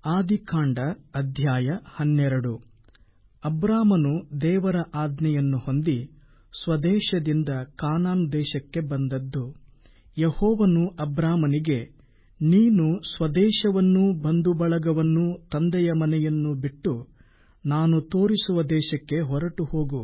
ಆದಿಕಾಂಡ ಅಧ್ಯಾಯ ಹನ್ನೆರಡು ಅಬ್ರಾಮನು ದೇವರ ಆಜ್ಞೆಯನ್ನು ಹೊಂದಿ ಸ್ವದೇಶದಿಂದ ಕಾನಾನ್ ದೇಶಕ್ಕೆ ಬಂದದ್ದು ಯೆಹೋವನು ಅಬ್ರಾಮನಿಗೆ ನೀನು ಸ್ವದೇಶವನ್ನೂ ಬಂಧುಬಳಗವನ್ನೂ ತಂದೆಯ ಮನೆಯನ್ನೂ ಬಿಟ್ಟು ನಾನು ತೋರಿಸುವ ದೇಶಕ್ಕೆ ಹೊರಟು ಹೋಗು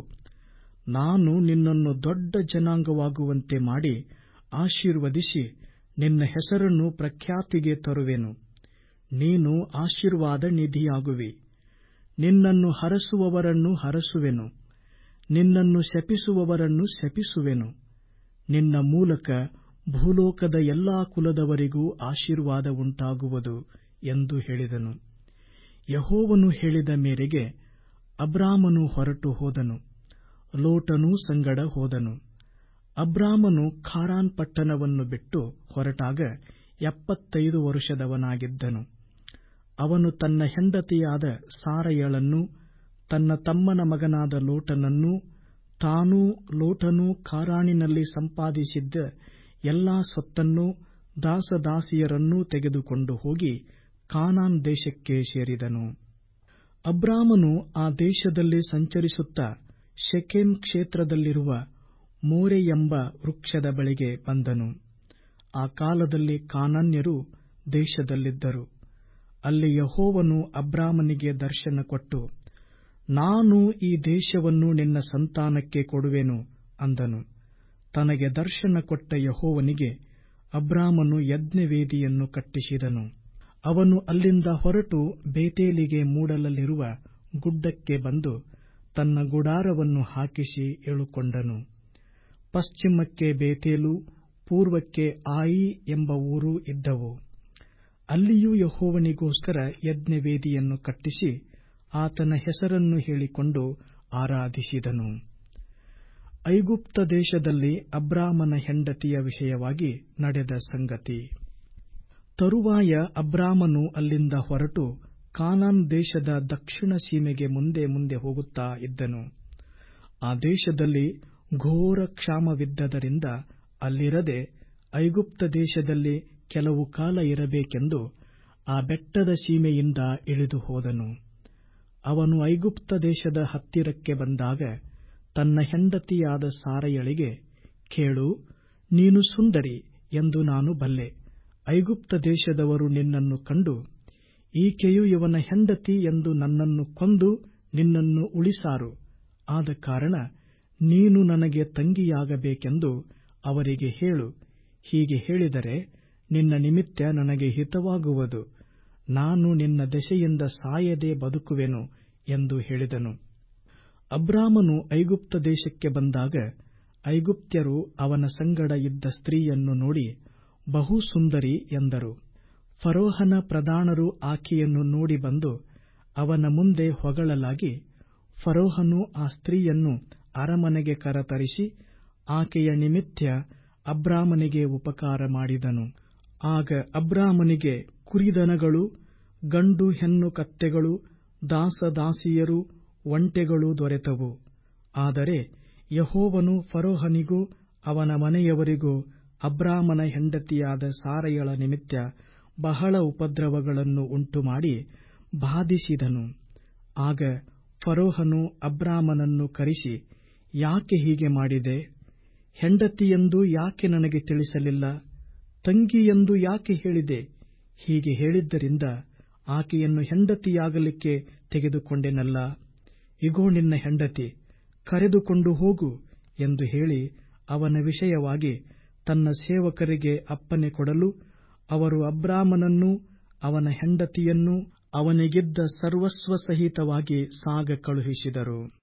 ನಾನು ನಿನ್ನನ್ನು ದೊಡ್ಡ ಜನಾಂಗವಾಗುವಂತೆ ಮಾಡಿ ಆಶೀರ್ವದಿಸಿ ನಿನ್ನ ಹೆಸರನ್ನು ಪ್ರಖ್ಯಾತಿಗೆ ತರುವೆನು ನೀನು ಆಶೀರ್ವಾದ ನಿಧಿಯಾಗುವಿ ನಿನ್ನನ್ನು ಹರಸುವವರನ್ನು ಹರಸುವೆನು ನಿನ್ನನ್ನು ಶಪಿಸುವವರನ್ನು ಶಪಿಸುವೆನು ನಿನ್ನ ಮೂಲಕ ಭೂಲೋಕದ ಎಲ್ಲಾ ಕುಲದವರಿಗೂ ಆಶೀರ್ವಾದ ಉಂಟಾಗುವುದು ಎಂದು ಹೇಳಿದನು ಯೆಹೋವನು ಹೇಳಿದ ಮೇರೆಗೆ ಅಬ್ರಾಮನು ಹೊರಟು ಹೋದನು ಲೋಟನೂ ಸಂಗಡ ಹೋದನು ಅಬ್ರಾಮನು ಖಾರಾನ್ ಪಟ್ಟಣವನ್ನು ಬಿಟ್ಟು ಹೊರಟಾಗ ಎಪ್ಪತ್ತೈದು ವರುಷದವನಾಗಿದ್ದನು ಅವನು ತನ್ನ ಹೆಂಡತಿಯಾದ ಸಾರಯಳನ್ನೂ ತನ್ನ ತಮ್ಮನ ಮಗನಾದ ಲೋಟನನ್ನೂ ತಾನೂ ಲೋಟನೂ ಖಾರಾನಿನಲ್ಲಿ ಸಂಪಾದಿಸಿದ್ದ ಎಲ್ಲಾ ಸೊತ್ತನ್ನೂ ದಾಸದಾಸಿಯರನ್ನೂ ತೆಗೆದುಕೊಂಡು ಹೋಗಿ ಕಾನಾನ್ ದೇಶಕ್ಕೆ ಸೇರಿದನು ಅಬ್ರಾಮನು ಆ ದೇಶದಲ್ಲಿ ಸಂಚರಿಸುತ್ತಾ ಶೆಕೆಮ್ ಕ್ಷೇತ್ರದಲ್ಲಿರುವ ಮೋರೆ ಎಂಬ ವೃಕ್ಷದ ಬಳಿಗೆ ಬಂದನು ಆ ಕಾಲದಲ್ಲಿ ಕಾನಾನ್ಯರು ದೇಶದಲ್ಲಿದ್ದರು ಅಲ್ಲಿ ಯೆಹೋವನು ಅಬ್ರಾಮನಿಗೆ ದರ್ಶನ ಕೊಟ್ಟು ನಾನು ಈ ದೇಶವನ್ನು ನಿನ್ನ ಸಂತಾನಕ್ಕೆ ಕೊಡುವೆನು ಅಂದನು ತನಗೆ ದರ್ಶನ ಕೊಟ್ಟ ಯೆಹೋವನಿಗೆ ಅಬ್ರಾಮನು ಯಜ್ಞವೇದಿಯನ್ನು ಕಟ್ಟಿಸಿದನು ಅವನು ಅಲ್ಲಿಂದ ಹೊರಟು ಬೇತೇಲಿಗೆ ಮೂಡಲಲ್ಲಿರುವ ಗುಡ್ಡಕ್ಕೆ ಬಂದು ತನ್ನ ಗುಡಾರವನ್ನು ಹಾಕಿಸಿ ಇಳುಕೊಂಡನು ಪಶ್ಚಿಮಕ್ಕೆ ಬೇತೇಲು ಪೂರ್ವಕ್ಕೆ ಆಯಿ ಎಂಬ ಊರೂ ಇದ್ದವು ಅಲ್ಲಿಯೂ ಯೆಹೋವನಿಗೋಸ್ಕರ ಯಜ್ಞವೇದಿಯನ್ನು ಕಟ್ಟಿಸಿ ಆತನ ಹೆಸರನ್ನು ಹೇಳಿಕೊಂಡು ಆರಾಧಿಸಿದನು ಐಗುಪ್ತ ದೇಶದಲ್ಲಿ ಅಬ್ರಾಮನ ಹೆಂಡತಿಯ ವಿಷಯವಾಗಿ ನಡೆದ ಸಂಗತಿ ತರುವಾಯ ಅಬ್ರಾಮನು ಅಲ್ಲಿಂದ ಹೊರಟು ಕಾನಾನ್ ದೇಶದ ದಕ್ಷಿಣ ಸೀಮೆಗೆ ಮುಂದೆ ಮುಂದೆ ಹೋಗುತ್ತಾ ಇದ್ದನು ಆ ದೇಶದಲ್ಲಿ ಘೋರ ಕ್ಷಾಮವಿದ್ದದರಿಂದ ಅಲ್ಲಿರದೆ ಐಗುಪ್ತ ದೇಶದಲ್ಲಿ ಕೆಲವು ಕಾಲ ಇರಬೇಕೆಂದು ಆ ಬೆಟ್ಟದ ಸೀಮೆಯಿಂದ ಇಳಿದು ಹೋದನು ಅವನು ಐಗುಪ್ತ ದೇಶದ ಹತ್ತಿರಕ್ಕೆ ಬಂದಾಗ ತನ್ನ ಹೆಂಡತಿಯಾದ ಸಾರಯಳಿಗೆ ಕೇಳು ನೀನು ಸುಂದರಿ ಎಂದು ನಾನು ಬಲ್ಲೆ ಐಗುಪ್ತ ದೇಶದವರು ನಿನ್ನನ್ನು ಕಂಡು ಈಕೆಯು ಇವನ ಹೆಂಡತಿ ಎಂದು ನನ್ನನ್ನು ಕೊಂದು ನಿನ್ನನ್ನು ಉಳಿಸಾರು ಆದ ಕಾರಣ ನೀನು ನನಗೆ ತಂಗಿಯಾಗಬೇಕೆಂದು ಅವರಿಗೆ ಹೇಳು ಹೀಗೆ ಹೇಳಿದರೆ ನಿನ್ನ ನಿಮಿತ್ತ ನನಗೆ ಹಿತವಾಗುವುದು ನಾನು ನಿನ್ನ ದೆಸೆಯಿಂದ ಸಾಯದೆ ಬದುಕುವೆನು ಎಂದು ಹೇಳಿದನು ಅಬ್ರಾಮನು ಐಗುಪ್ತ ದೇಶಕ್ಕೆ ಬಂದಾಗ ಐಗುಪ್ತ್ಯರು ಅವನ ಸಂಗಡ ಇದ್ದ ಸ್ತ್ರೀಯನ್ನು ನೋಡಿ ಬಹು ಸುಂದರಿ ಎಂದರು ಫರೋಹನ ಪ್ರಧಾನರು ಆಕೆಯನ್ನು ನೋಡಿ ಬಂದು ಅವನ ಮುಂದೆ ಹೊಗಳಲಾಗಿ ಫರೋಹನು ಆ ಸ್ತ್ರೀಯನ್ನು ಅರಮನೆಗೆ ಕರತರಿಸಿ ಆಕೆಯ ನಿಮಿತ್ತ ಅಬ್ರಾಮನಿಗೆ ಉಪಕಾರ ಮಾಡಿದನು ಆಗ ಅಬ್ರಾಮನಿಗೆ ಕುರಿದನಗಳು ಗಂಡು ಹೆಣ್ಣು ಕತ್ತೆಗಳು ದಾಸದಾಸಿಯರು ಒಂಟೆಗಳು ದೊರೆತವು ಆದರೆ ಯಹೋವನು ಫರೋಹನಿಗೂ ಅವನ ಮನೆಯವರಿಗೂ ಅಬ್ರಾಮನ ಹೆಂಡತಿಯಾದ ಸಾರಯಳ ನಿಮಿತ್ತ ಬಹಳ ಉಪದ್ರವಗಳನ್ನು ಉಂಟುಮಾಡಿ ಬಾಧಿಸಿದನು ಆಗ ಫರೋಹನು ಅಬ್ರಾಮನನ್ನು ಕರೆಸಿ ಯಾಕೆ ಹೀಗೆ ಮಾಡಿದೆ ಹೆಂಡತಿಯೆಂದು ಯಾಕೆ ನನಗೆ ತಿಳಿಸಲಿಲ್ಲ ತಂಗಿಯೆಂದು ಯಾಕೆ ಹೇಳಿದೆ ಹೀಗೆ ಹೇಳಿದ್ದರಿಂದ ಆಕೆಯನ್ನು ಹೆಂಡತಿಯಾಗಲಿಕ್ಕೆ ತೆಗೆದುಕೊಂಡೆನಲ್ಲ ಇಗೋ ನಿನ್ನ ಹೆಂಡತಿ ಕರೆದುಕೊಂಡು ಹೋಗು ಎಂದು ಹೇಳಿ ಅವನ ವಿಷಯವಾಗಿ ತನ್ನ ಸೇವಕರಿಗೆ ಅಪ್ಪನೆ ಕೊಡಲು ಅವರು ಅಬ್ರಾಮನನ್ನೂ ಅವನ ಹೆಂಡತಿಯನ್ನೂ ಅವನಿಗಿದ್ದ ಸರ್ವಸ್ವ ಸಹಿತವಾಗಿ ಸಾಗ ಕಳುಹಿಸಿದರು